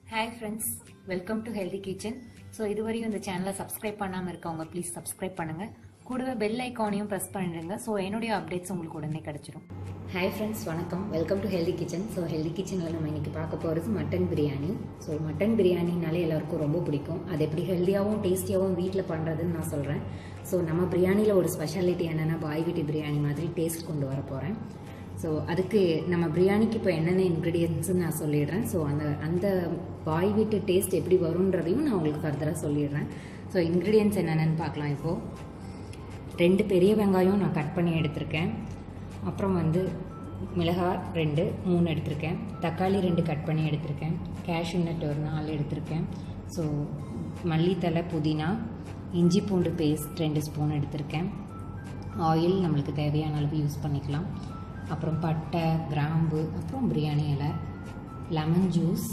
hi friends welcome to healthy kitchen so இதுவரையும் இந்த சேனலை சப்ஸ்கிரைப் பண்ணாமல் இருக்கவங்க ப்ளீஸ் சப்ஸ்கிரைப் பண்ணுங்கள் கூடவே பெல் ஐக்கானையும் ப்ரெஸ் பண்ணிடுங்க ஸோ என்னுடைய அப்டேட்ஸ் உங்களுக்கு உடனே கிடச்சிரும் ஹாய் ஃப்ரெண்ட்ஸ் வணக்கம் welcome to healthy kitchen so healthy கிச்சனில் நம்ம இன்னைக்கு பார்க்க போகிறது மட்டன் பிரியாணி ஸோ மட்டன் பிரியாணினாலே எல்லாருக்கும் ரொம்ப பிடிக்கும் அது எப்படி ஹெல்த்தியாகவும் டேஸ்டியாகவும் வீட்டில் பண்ணுறதுன்னு நான் சொல்கிறேன் ஸோ நம்ம பிரியாணியில் ஒரு ஸ்பெஷாலிட்டி என்னென்னா பாய் வீட்டு பிரியாணி மாதிரி டேஸ்ட் கொண்டு வர போகிறேன் ஸோ அதுக்கு நம்ம பிரியாணிக்கு இப்போ என்னென்ன இன்க்ரீடியன்ட்ஸ்னு நான் சொல்லிடுறேன் ஸோ அந்த அந்த பாய் வீட்டு டேஸ்ட் எப்படி வரும்ன்றதையும் நான் உங்களுக்கு ஃபர்தராக சொல்லிடுறேன் ஸோ இன்க்ரீடியன்ட்ஸ் என்னென்னு பார்க்கலாம் இப்போது ரெண்டு பெரிய வெங்காயம் நான் கட் பண்ணி எடுத்திருக்கேன் அப்புறம் வந்து மிளகாய் ரெண்டு மூணு எடுத்திருக்கேன் தக்காளி ரெண்டு கட் பண்ணி எடுத்திருக்கேன் கேஷ்யூ நட் ஒரு நாலு எடுத்திருக்கேன் ஸோ மல்லித்தலை புதினா இஞ்சி பூண்டு பேஸ்ட் ரெண்டு ஸ்பூன் எடுத்திருக்கேன் ஆயில் நம்மளுக்கு தேவையான அளவு யூஸ் பண்ணிக்கலாம் அப்புறம் பட்டை கிராம்பு அப்புறம் பிரியாணி இலை லெமன் ஜூஸ்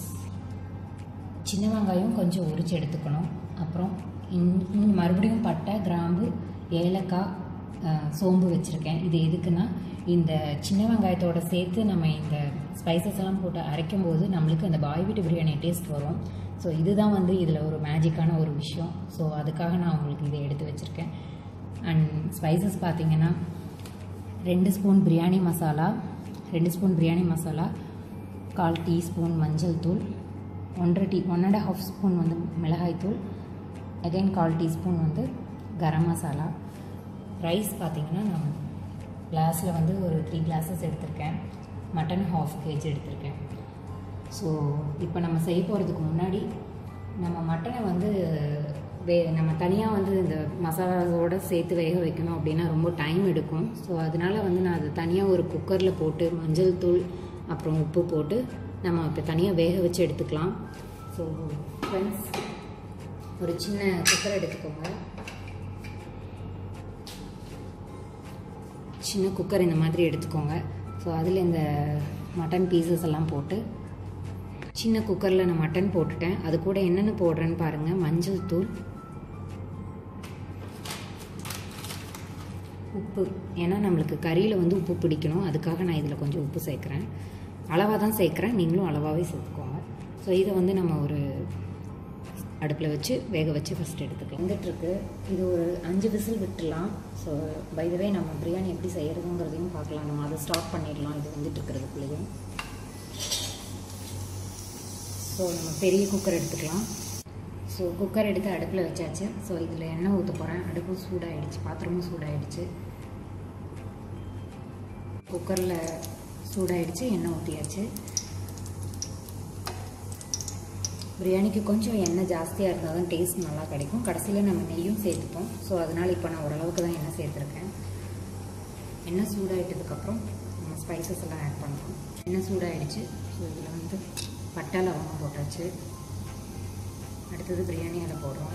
சின்ன வெங்காயம் கொஞ்சம் உரிச்சு எடுத்துக்கணும் அப்புறம் இன் மறுபடியும் பட்டை கிராம்பு ஏலக்காய் அஹ், சோம்பு வச்சுருக்கேன் இது எதுக்குன்னா இந்த சின்ன வெங்காயத்தோட சேர்த்து நம்ம இந்த ஸ்பைசஸ் எல்லாம் போட்டு அரைக்கும் போது நம்மளுக்கு அந்த பாய் வீட்டு பிரியாணி டேஸ்ட் வரும் ஸோ இதுதான் வந்து இதில் ஒரு மேஜிக்கான ஒரு விஷயம் ஸோ அதுக்காக நான் உங்களுக்கு இதை எடுத்து வச்சுருக்கேன் அண்ட் ஸ்பைசஸ் பார்த்தீங்கன்னா ரெண்டு ஸ்பூன் பிரியாணி மசாலா ரெண்டு ஸ்பூன் பிரியாணி மசாலா கால் டீஸ்பூன் மஞ்சள் தூள் ஒன்றரை tea one and half spoon வந்து மிளகாய் தூள் அகைன் கால் டீஸ்பூன் வந்து கரம் மசாலா ரைஸ் பார்த்தீங்கன்னா நான் கிளாஸில் வந்து ஒரு த்ரீ கிளாஸஸ் எடுத்திருக்கேன் மட்டன் ஹாஃப் கேஜி எடுத்திருக்கேன் ஸோ இப்போ நம்ம செய்ய போகிறதுக்கு முன்னாடி நம்ம மட்டனை வந்து வே நம்ம தனியாக வந்து இந்த மசாலாவோட சேர்த்து வேக வைக்கணும் அப்படின்னா ரொம்ப டைம் எடுக்கும் ஸோ அதனால வந்து நான் அது தனியாக ஒரு குக்கரில் போட்டு மஞ்சள் தூள் அப்புறம் உப்பு போட்டு நம்ம இப்போ தனியாக வேக வச்சு எடுத்துக்கலாம் ஸோ ஃப்ரெண்ட்ஸ் ஒரு சின்ன குக்கர் எடுத்துக்கோங்க சின்ன குக்கர் இந்த மாதிரி எடுத்துக்கோங்க ஸோ அதில் இந்த மட்டன் பீசஸ் எல்லாம் போட்டு சின்ன குக்கரில் நான் மட்டன் போட்டுட்டேன் அது கூட என்னென்ன போடுறேன்னு பாருங்கள் மஞ்சள் தூள் உப்பு ஏன்னா நம்மளுக்கு கறியில் வந்து உப்பு பிடிக்கணும் அதுக்காக நான் இதில் கொஞ்சம் உப்பு சேர்க்குறேன் அளவாக தான் சேர்க்குறேன் நீங்களும் அளவாகவே சேர்த்துக்கோங்க ஸோ இதை வந்து நம்ம ஒரு அடுப்பில் வச்சு வேக வச்சு ஃபஸ்ட் எடுத்துக்கலாம் வந்துட்டுருக்கு இது ஒரு அஞ்சு விசில் விட்டுலாம் ஸோ பைதவே நம்ம பிரியாணி எப்படி செய்கிறதுங்கிறதையும் பார்க்கலாம் நம்ம அதை ஸ்டார்ட் பண்ணிடலாம் இது வந்துட்டு இருக்கிறதுக்குள்ளேயும் ஸோ நம்ம பெரிய குக்கர் எடுத்துக்கலாம் ஸோ குக்கர் எடுத்து அடுப்பில் வச்சாச்சு ஸோ இதில் எண்ணெய் ஊற்ற போகிறேன் அடுப்பும் சூடாகிடுச்சு பாத்திரமும் சூடாகிடுச்சு குக்கரில் சூடாகிடுச்சு எண்ணெய் ஊற்றியாச்சு பிரியாணிக்கு கொஞ்சம் எண்ணெய் ஜாஸ்தியாக இருந்தால் தான் டேஸ்ட் நல்லா கிடைக்கும் கடைசியில் நம்ம நெய்யும் சேர்த்துப்போம் ஸோ அதனால் இப்போ நான் ஓரளவுக்கு தான் எண்ணெய் சேர்த்துருக்கேன் எண்ணெய் சூடாகிட்டதுக்கப்புறம் நம்ம ஸ்பைசஸ் எல்லாம் ஆட் பண்ணலாம் எண்ணெய் சூடாகிடுச்சு ஸோ இதில் வந்து பட்டை லவங்கம் போட்டாச்சு அடுத்தது பிரியாணி இலை போடுறோம்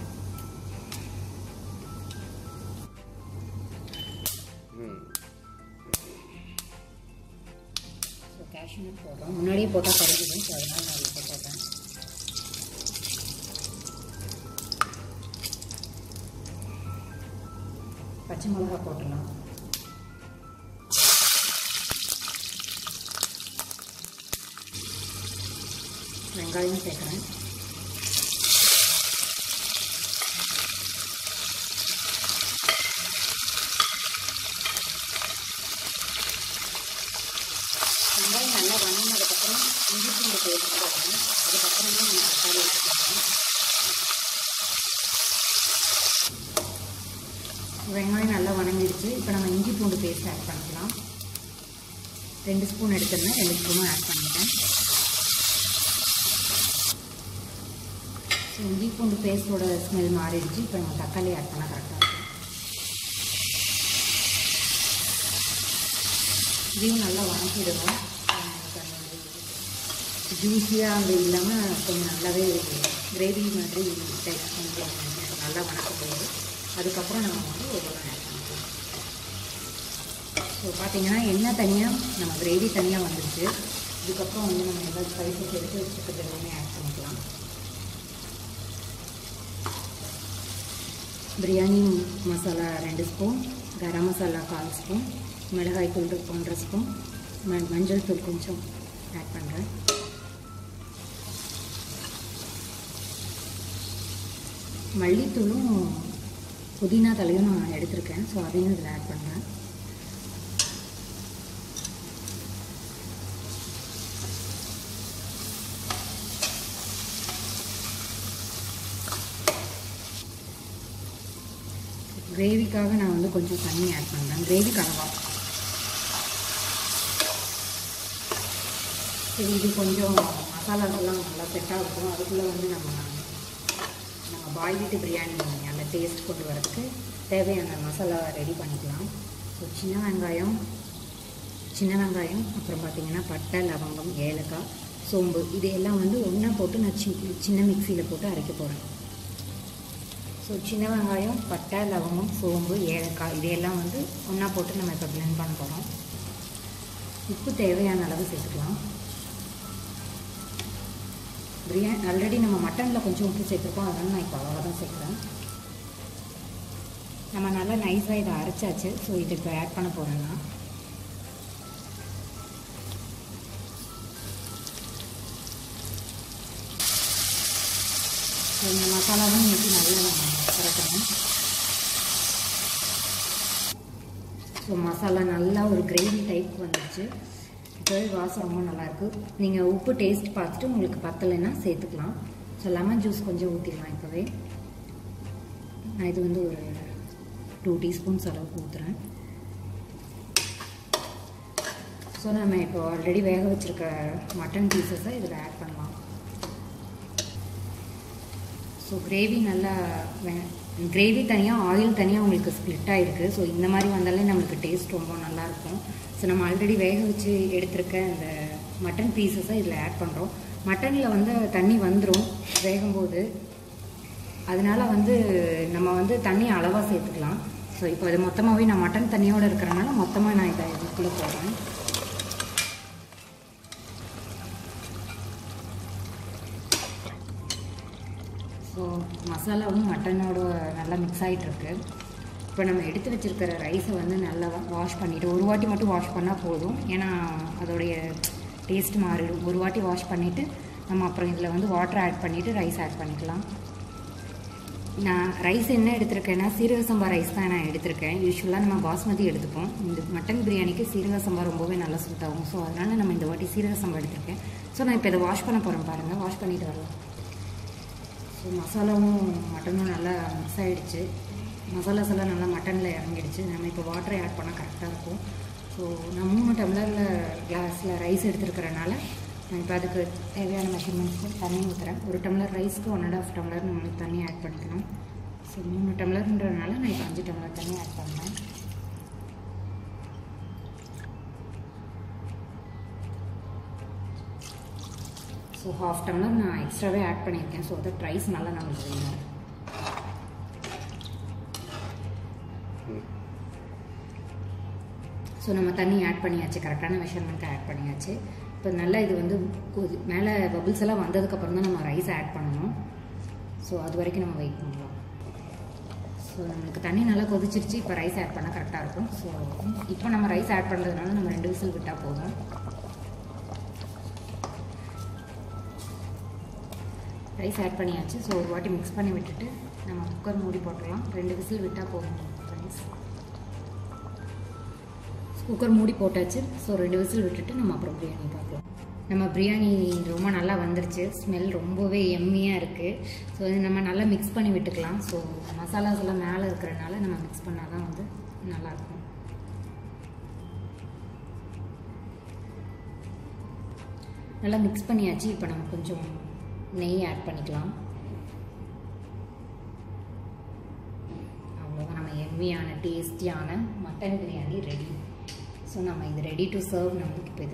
ஸோ கேஷ்யூ நட் போடுறோம் முன்னாடியே போட்டால் கருகுது ஸோ அதனால் நான் இப்போ போட்டேன் பச்சை மிளகா போட்டுடலாம் வெங்காயம் சேர்க்குறேன் வெங்காயம் நல்லா வணங்கினதுக்கப்புறம் இஞ்சி பூண்டு பேஸ்ட் போடணும் அதுக்கப்புறமா நம்ம தக்காளி எடுத்துக்கலாம் வெங்காயம் நல்லா வணங்கிடுச்சு இப்போ நம்ம இஞ்சி பூண்டு பேஸ்ட் ஆட் பண்ணிக்கலாம் ரெண்டு ஸ்பூன் எடுத்துருந்தேன் ரெண்டு ஸ்பூனும் ஆட் பண்ணிட்டேன் ஸோ இஞ்சி பூண்டு பேஸ்ட்டோட ஸ்மெல் மாறிடுச்சு இப்போ நம்ம தக்காளி ஆட் பண்ணால் கரெக்டாக இருக்கும் இதையும் நல்லா வணக்கிடுவோம் ஜூஸியாக அந்த இல்லாமல் கொஞ்சம் நல்லாவே கிரேவி மாதிரி டைப் கொஞ்சம் நல்லா வணக்க போகுது அதுக்கப்புறம் நம்ம வந்து ஒவ்வொரு ஆட் பண்ணிக்கலாம் ஸோ பார்த்தீங்கன்னா எண்ணெய் தனியாக நம்ம கிரேவி தனியாக வந்துருச்சு இதுக்கப்புறம் வந்து நம்ம எல்லா ஸ்பைசஸ் எடுத்து வச்சுக்கிறது எல்லாமே ஆட் பண்ணிக்கலாம் பிரியாணி மசாலா ரெண்டு ஸ்பூன் கரம் மசாலா கால் ஸ்பூன் மிளகாய் தூள் ஒன்றரை ஸ்பூன் ம மஞ்சள் தூள் கொஞ்சம் ஆட் பண்ணுறேன் மல்லித்தூளும் புதினா தலையும் நான் எடுத்திருக்கேன் ஸோ அதையும் இதில் ஆட் பண்ணுறேன் கிரேவிக்காக நான் வந்து கொஞ்சம் தண்ணி ஆட் பண்ணுறேன் கிரேவி கலவா சரி இது கொஞ்சம் மசாலாக்கெல்லாம் நல்லா செட் ஆகும் அதுக்குள்ளே வந்து நம்ம நம்ம பாய் வீட்டு பிரியாணி அந்த டேஸ்ட் கொண்டு வரதுக்கு தேவையான மசாலா ரெடி பண்ணிக்கலாம் ஸோ சின்ன வெங்காயம் சின்ன வெங்காயம் அப்புறம் பார்த்திங்கன்னா பட்டை லவங்கம் ஏலக்காய் சோம்பு இது எல்லாம் வந்து ஒன்றா போட்டு நான் சி சின்ன மிக்சியில் போட்டு அரைக்க போகிறேன் ஸோ சின்ன வெங்காயம் பட்டை லவங்கம் சோம்பு ஏலக்காய் இதையெல்லாம் வந்து ஒன்றா போட்டு நம்ம இப்போ பிளெண்ட் பண்ண போகிறோம் உப்பு தேவையான அளவு சேர்த்துக்கலாம் பிரியாணி ஆல்ரெடி நம்ம மட்டனில் கொஞ்சம் உப்பு சேர்த்துருக்கோம் அதனால் நான் இப்போ அவ்வளோ தான் சேர்க்குறேன் நம்ம நல்லா நைஸாக இதை அரைச்சாச்சு ஸோ இது இப்போ ஆட் பண்ண போகிறேன்னா ஸோ இந்த மசாலாவும் இன்னைக்கு நல்லா நம்ம கறக்கணும் ஸோ மசாலா நல்லா ஒரு கிரேவி டைப் வந்துடுச்சு இப்போவே வாசம் ரொம்ப நல்லாயிருக்கு நீங்கள் உப்பு டேஸ்ட் பார்த்துட்டு உங்களுக்கு பத்தலைன்னா சேர்த்துக்கலாம் ஸோ லெமன் ஜூஸ் கொஞ்சம் ஊற்றிடலாம் இப்போவே நான் இது வந்து ஒரு டூ டீஸ்பூன்ஸ் அளவுக்கு ஊற்றுறேன் ஸோ நம்ம இப்போ ஆல்ரெடி வேக வச்சுருக்க மட்டன் பீசஸை இதில் ஆட் பண்ணலாம் ஸோ கிரேவி நல்லா கிரேவி தனியாக ஆயில் தனியாக உங்களுக்கு ஸ்ப்ளிட் ஆகிருக்கு ஸோ இந்த மாதிரி வந்தாலே நம்மளுக்கு டேஸ்ட் ரொம்ப நல்லாயிருக்கும் ஸோ நம்ம ஆல்ரெடி வேக வச்சு எடுத்திருக்க அந்த மட்டன் பீசஸை இதில் ஆட் பண்ணுறோம் மட்டனில் வந்து தண்ணி வந்துடும் வேகும்போது அதனால் வந்து நம்ம வந்து தண்ணி அளவாக சேர்த்துக்கலாம் ஸோ இப்போ இது மொத்தமாகவே நான் மட்டன் தண்ணியோடு இருக்கிறனால மொத்தமாக நான் இதை இதுக்குள்ளே போடுறேன் ஸோ மசாலாவும் மட்டனோட நல்லா மிக்ஸ் ஆகிட்டுருக்கு இப்போ நம்ம எடுத்து வச்சுருக்கிற ரைஸை வந்து நல்லா வாஷ் பண்ணிவிட்டு ஒரு வாட்டி மட்டும் வாஷ் பண்ணால் போதும் ஏன்னா அதோடைய டேஸ்ட் மாறிடும் ஒரு வாட்டி வாஷ் பண்ணிவிட்டு நம்ம அப்புறம் இதில் வந்து வாட்டர் ஆட் பண்ணிவிட்டு ரைஸ் ஆட் பண்ணிக்கலாம் நான் ரைஸ் என்ன எடுத்திருக்கேன்னா சீரக சம்பா ரைஸ் தான் நான் எடுத்திருக்கேன் யூஸ்வலாக நம்ம பாஸ்மதி எடுத்துப்போம் இந்த மட்டன் பிரியாணிக்கு சீரக சம்பா ரொம்பவே நல்லா சூட் ஆகும் ஸோ அதனால் நம்ம இந்த வாட்டி சீரக சம்பா எடுத்திருக்கேன் ஸோ நான் இப்போ இதை வாஷ் பண்ண போகிறேன் பாருங்கள் வாஷ் பண்ணிவிட்டு வரலாம் ஸோ மசாலாவும் மட்டனும் நல்லா மிக்ஸ் ஆகிடுச்சு மசாலாஸ் எல்லாம் நல்லா மட்டனில் இறங்கிடுச்சு நம்ம இப்போ வாட்டரை ஆட் பண்ணால் கரெக்டாக இருக்கும் ஸோ நான் மூணு டம்ளரில் கிளாஸில் ரைஸ் எடுத்துருக்கிறனால நான் இப்போ அதுக்கு தேவையான மெஷர்மெண்ட்ஸ்க்கு தண்ணி ஊற்றுறேன் ஒரு டம்ளர் ரைஸ்க்கு ஒன் அண்ட் ஆஃப் டம்ளர் நம்மளுக்கு தண்ணி ஆட் பண்ணிக்கணும் ஸோ மூணு டம்ளர்ன்றதுனால நான் இப்போ அஞ்சு டம்ளர் தண்ணி ஆட் பண்ணுறேன் ஸோ ஹாஃப் டம்ளர் நான் எக்ஸ்ட்ராவே ஆட் பண்ணியிருக்கேன் ஸோ தட் ரைஸ் நல்லா நம்மளுக்கு வேணும் ஸோ நம்ம தண்ணி ஆட் பண்ணியாச்சு கரெக்டான மெஷர்மெண்ட்டை ஆட் பண்ணியாச்சு இப்போ நல்லா இது வந்து கொதி மேலே பபிள்ஸ் எல்லாம் வந்ததுக்கப்புறம் தான் நம்ம ரைஸ் ஆட் பண்ணணும் ஸோ அது வரைக்கும் நம்ம வெயிட் பண்ணலாம் ஸோ நம்மளுக்கு தண்ணி நல்லா கொதிச்சிருச்சு இப்போ ரைஸ் ஆட் பண்ணால் கரெக்டாக இருக்கும் ஸோ இப்போ நம்ம ரைஸ் ஆட் பண்ணுறதுனால நம்ம ரெண்டு விசில் விட்டால் போதும் ரைஸ் ஆட் பண்ணியாச்சு ஸோ ஒரு வாட்டி மிக்ஸ் பண்ணி விட்டுட்டு நம்ம குக்கர் மூடி போட்டுடலாம் ரெண்டு விசில் விட்டால் போதும் ரைஸ் குக்கர் மூடி போட்டாச்சு ஸோ ரெண்டு விசில் விட்டுட்டு நம்ம அப்புறம் பிரியாணி பார்க்கலாம் நம்ம பிரியாணி ரொம்ப நல்லா வந்துருச்சு ஸ்மெல் ரொம்பவே எம்மியாக இருக்குது ஸோ இது நம்ம நல்லா மிக்ஸ் பண்ணி விட்டுக்கலாம் ஸோ மசாலாஸ் எல்லாம் மேலே இருக்கிறனால நம்ம மிக்ஸ் பண்ணால் தான் வந்து நல்லாயிருக்கும் நல்லா மிக்ஸ் பண்ணியாச்சு இப்போ நம்ம கொஞ்சம் நெய் ஆட் பண்ணிக்கலாம் அவ்வளோதான் நம்ம எம்மியான டேஸ்டியான மட்டன் பிரியாணி ரெடி ஸோ நம்ம இது ரெடி டு சர்வ் நம்மளுக்கு இப்போ இது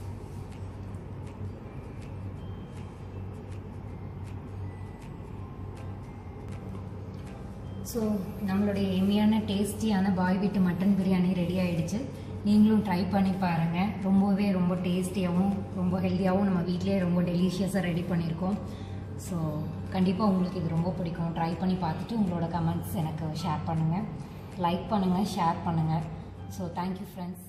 ஸோ நம்மளுடைய எம்மியான டேஸ்டியான பாய் வீட்டு மட்டன் பிரியாணி ரெடி ஆயிடுச்சு நீங்களும் ட்ரை பண்ணி பாருங்கள் ரொம்பவே ரொம்ப டேஸ்டியாகவும் ரொம்ப ஹெல்த்தியாகவும் நம்ம வீட்டிலேயே ரொம்ப டெலிஷியஸாக ரெடி பண்ணியிருக்கோம் ஸோ கண்டிப்பாக உங்களுக்கு இது ரொம்ப பிடிக்கும் ட்ரை பண்ணி பார்த்துட்டு உங்களோட கமெண்ட்ஸ் எனக்கு ஷேர் பண்ணுங்கள் லைக் பண்ணுங்கள் ஷேர் பண்ணுங்கள் ஸோ தேங்க்யூ ஃப்ரெண்ட்ஸ்